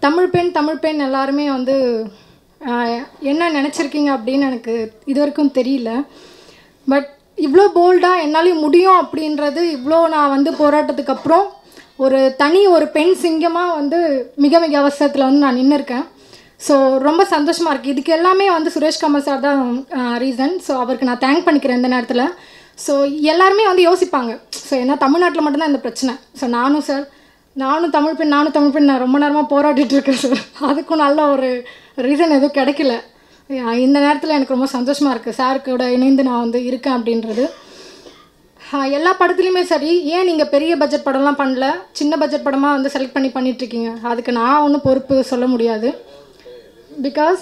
தமிழ் பெண் தமிழ் பெண் எல்லாருமே வந்து ஆஹ், என்ன நினச்சிருக்கீங்க அப்படின்னு எனக்கு இது வரைக்கும் தெரியல பட் இவ்வளோ போல்டாக என்னாலையும் முடியும் அப்படின்றது இவ்வளோ நான் வந்து போராட்டத்துக்கு அப்புறம் ஒரு தனி ஒரு பெண் சிங்கமாக வந்து மிக மிக அவசரத்தில் வந்து நான் நின்று இருக்கேன் ஸோ ரொம்ப சந்தோஷமாக இருக்குது இதுக்கு எல்லாமே வந்து சுரேஷ் கமல் சார் தான் ரீசன் ஸோ அவருக்கு நான் தேங்க் பண்ணிக்கிறேன் இந்த நேரத்தில் ஸோ எல்லாருமே வந்து யோசிப்பாங்க ஸோ ஏன்னா தமிழ்நாட்டில் மட்டும்தான் இந்த பிரச்சனை ஸோ நானும் சார் நானும் தமிழ் பெண் நானும் தமிழ் பெண் நான் ரொம்ப நேரமாக போராடிட்டு இருக்கேன் சார் அதுக்கும் நல்ல ஒரு ரீசன் எதுவும் கிடைக்கல அஹ் இந்த நேரத்தில் எனக்கு ரொம்ப சந்தோஷமாக இருக்குது சார் கூட இணைந்து நான் வந்து இருக்கேன் அப்படின்றது அஹ் எல்லா படத்துலையுமே சரி ஏன் நீங்கள் பெரிய பட்ஜெட் படம்லாம் பண்ணல சின்ன பட்ஜெட் படமாக வந்து செலக்ட் பண்ணி பண்ணிகிட்ருக்கீங்க அதுக்கு நான் ஒன்றும் பொறுப்பு சொல்ல முடியாது பிகாஸ்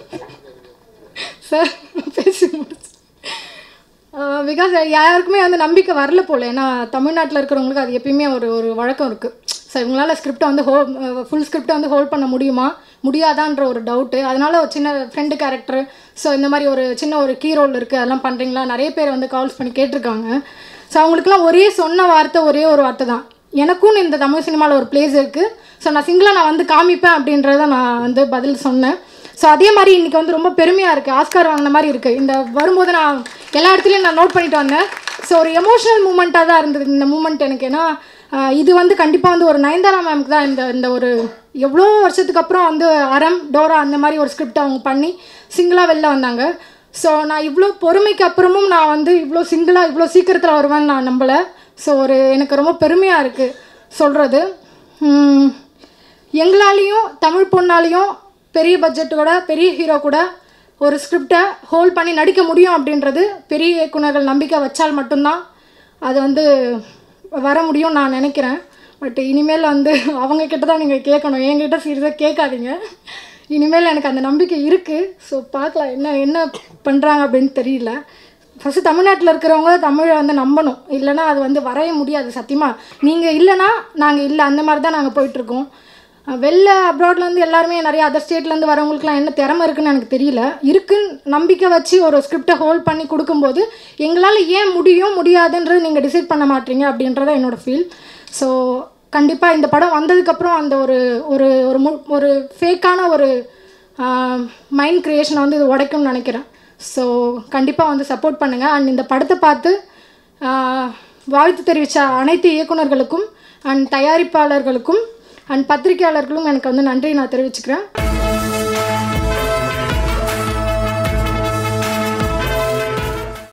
சார் பேசி முடிச்சு பிகாஸ் யாருக்குமே வந்து நம்பிக்கை வரல போல ஏன்னா தமிழ்நாட்டில் இருக்கிறவங்களுக்கு அது எப்பயுமே ஒரு ஒரு வழக்கம் இருக்குது ஸோ இவங்களால ஸ்கிரிப்டை வந்து ஹோ ஃபுல் ஸ்கிரிப்டை வந்து ஹோல்ட் பண்ண முடியுமா முடியாதான்ற ஒரு டவுட்டு அதனால ஒரு சின்ன ஃப்ரெண்டு கேரக்டர் ஸோ இந்த மாதிரி ஒரு சின்ன ஒரு கீ ரோல் இருக்குது அதெல்லாம் பண்ணுறீங்களா நிறைய பேர் வந்து கால்ஸ் பண்ணி கேட்டிருக்காங்க ஸோ அவங்களுக்குலாம் ஒரே சொன்ன வார்த்தை ஒரே ஒரு வார்த்தை தான் எனக்கும் இந்த தமிழ் சினிமாவில் ஒரு பிளேஸ் இருக்குது ஸோ நான் சிங்கிளாக நான் வந்து காமிப்பேன் அப்படின்றத நான் வந்து பதில் சொன்னேன் ஸோ அதே மாதிரி இன்றைக்கி வந்து ரொம்ப பெருமையாக இருக்குது ஆஸ்கார் வாங்கின மாதிரி இருக்குது இந்த வரும்போது நான் எல்லா இடத்துலையும் நான் நோட் பண்ணிட்டு வந்தேன் ஸோ ஒரு எமோஷனல் மூமெண்ட்டாக தான் இருந்தது இந்த மூமெண்ட் எனக்கு ஏன்னா ஆஹ், இது வந்து கண்டிப்பாக வந்து ஒரு நயன்தாரா மேம்க்கு தான் இந்த இந்த ஒரு எவ்வளோ வருஷத்துக்கு அப்புறம் வந்து அறம் டோரா அந்த மாதிரி ஒரு ஸ்கிரிப்ட் அவங்க பண்ணி சிங்கிளாக வெளில வந்தாங்க ஸோ நான் இவ்வளோ பொறுமைக்கு அப்புறமும் நான் வந்து இவ்வளோ சிங்கிளாக இவ்வளோ சீக்கிரத்தில் வருவேன்னு நான் நம்பலை ஸோ ஒரு எனக்கு ரொம்ப பெருமையாக இருக்குது சொல்கிறது எங்களாலேயும் தமிழ் பொண்ணாலேயும் பெரிய பட்ஜெட்டோட பெரிய ஹீரோ கூட ஒரு ஸ்கிரிப்டை ஹோல்ட் பண்ணி நடிக்க முடியும் அப்படின்றது பெரிய இயக்குனர்கள் நம்பிக்கை வச்சால் மட்டும்தான் அது வந்து வர முடியும் நான் நினைக்கிறேன் பட் இனிமேல் வந்து அவங்க கிட்ட தான் நீங்கள் கேட்கணும் என்கிட்ட சீரியஸாக கேட்காதீங்க இனிமேல் எனக்கு அந்த நம்பிக்கை இருக்குது ஸோ பார்க்கலாம் என்ன என்ன பண்ணுறாங்க அப்படின்னு தெரியல ஃபஸ்ட்டு தமிழ்நாட்டில் இருக்கிறவங்க தமிழை வந்து நம்பணும் இல்லைன்னா அது வந்து வரவே முடியாது சத்தியமாக நீங்கள் இல்லைன்னா நாங்கள் இல்லை அந்த மாதிரி தான் நாங்கள் போயிட்டுருக்கோம் அஹ் வெளில அப்ராட்லேருந்து எல்லாருமே நிறைய அதர் ஸ்டேட்லேருந்து வரவங்களுக்குலாம் என்ன திறமை இருக்குன்னு எனக்கு தெரியல இருக்குன்னு நம்பிக்கை வச்சு ஒரு ஸ்கிரிப்டை ஹோல்ட் பண்ணி கொடுக்கும்போது எங்களால் ஏன் முடியும் முடியாதுன்றது நீங்கள் டிசைட் பண்ண மாட்டீங்க அப்படின்றத என்னோட ஃபீல் ஸோ கண்டிப்பாக இந்த படம் வந்ததுக்கப்புறம் அந்த ஒரு ஒரு ஒரு மு ஒரு ஃபேக்கான ஒரு மைண்ட் க்ரியேஷனை வந்து இது உடைக்கும்னு நினைக்கிறேன் ஸோ கண்டிப்பாக வந்து சப்போர்ட் பண்ணுங்கள் அண்ட் இந்த படத்தை பார்த்து ஆஹ், வாழ்த்து தெரிவித்த அனைத்து இயக்குனர்களுக்கும் அண்ட் தயாரிப்பாளர்களுக்கும் அண்ட் பத்திரிகையாளர்களும் எனக்கு வந்து நன்றி நான் தெரிவிச்சுக்கிறேன்